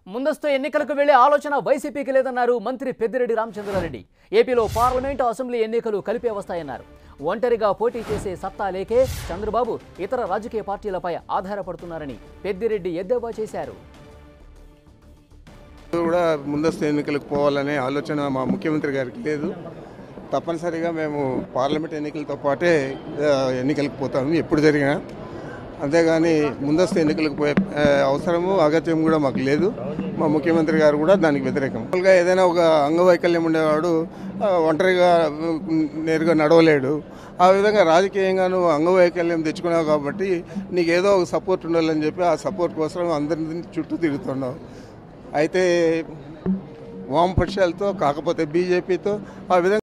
ముందస్తు ఎన్నికలకు వెళ్లే ఆలోచన వైసీపీకి లేదన్నారు మంత్రి పెద్దిరెడ్డి రామచంద్రారెడ్డి ఏపీలో పార్లమెంటు అసెంబ్లీ ఎన్నికలు కలిపే వస్తాయన్నారు ఒంటరిగా పోటీ చేసే సత్తా లేకే చంద్రబాబు ఇతర రాజకీయ పార్టీలపై ఆధారపడుతున్నారని పెద్దిరెడ్డి ఎద్దేవా చేశారు కూడా ముందస్తు ఎన్నికలకు పోవాలనే ఆలోచన మా ముఖ్యమంత్రి గారికి లేదు తప్పనిసరిగా మేము పార్లమెంట్ ఎన్నికలతో పాటే ఆ, ఎన్నికలకు పోతాము ఎప్పుడు జరిగినా అంతేగాని ముందస్తు ఎన్నికలకు పోయే ఆ, అవసరము అగత్యం కూడా మాకు లేదు మా ముఖ్యమంత్రి గారు కూడా దానికి వ్యతిరేకం మామూలుగా ఏదైనా ఒక అంగవైకల్యం ఉండేవాడు ఆ, ఒంటరిగా ఉమ్, నేరుగా నడవలేడు ఆ విధంగా రాజకీయంగా నువ్వు అంగవైకల్యం తెచ్చుకున్నావు కాబట్టి నీకు ఏదో ఒక సపోర్ట్ ఉండాలని చెప్పి ఆ సపోర్ట్ కోసం అందరిని చుట్టూ తిరుగుతున్నావు అయితే వామపక్షాలతో కాకపోతే బీజేపీతో ఆ విధంగా